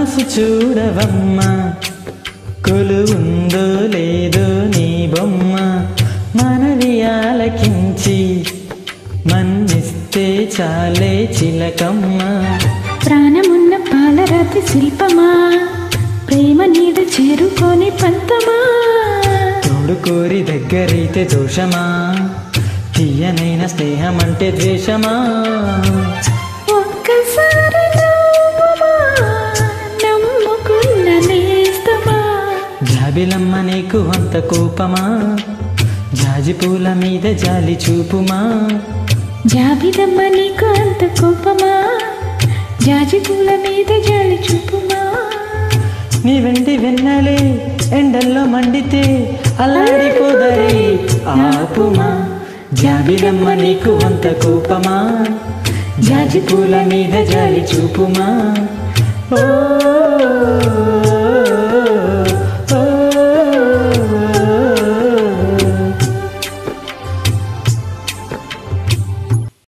కాసి చూడవమ్మా కొలు ఉందో లేదో నీ బొమ్మ మనవి ఆలకించి మన్నిస్తే చాలే చిలకమ్మ ప్రాణమున్న పాలరాతి శిల్పమా ప్రేమ నీడ చేరుకొని పంతమా తోడు కోరి దగ్గరైతే దోషమా తీయనైన స్నేహం అంటే ద్వేషమా ఒక్కసారి నవ్వుమా, నమ్ముకున్న నేస్తమా జాబిలమ్మ నీకు అంత కోపమా జాజి పూల మీద జాలి చూపుమా జాబిదమ్మ నీకు అంత కోపమా జాజి పూల మీద జాలి చూపుమా నీ వెండి వెన్నెలే ఎండల్లో మండితే అల్లాడిపోదరి ఆపుమా జాబిలమ్మ నీకు అంత కోపమా జాజి పూల మీద జాలి చూపుమా ఓ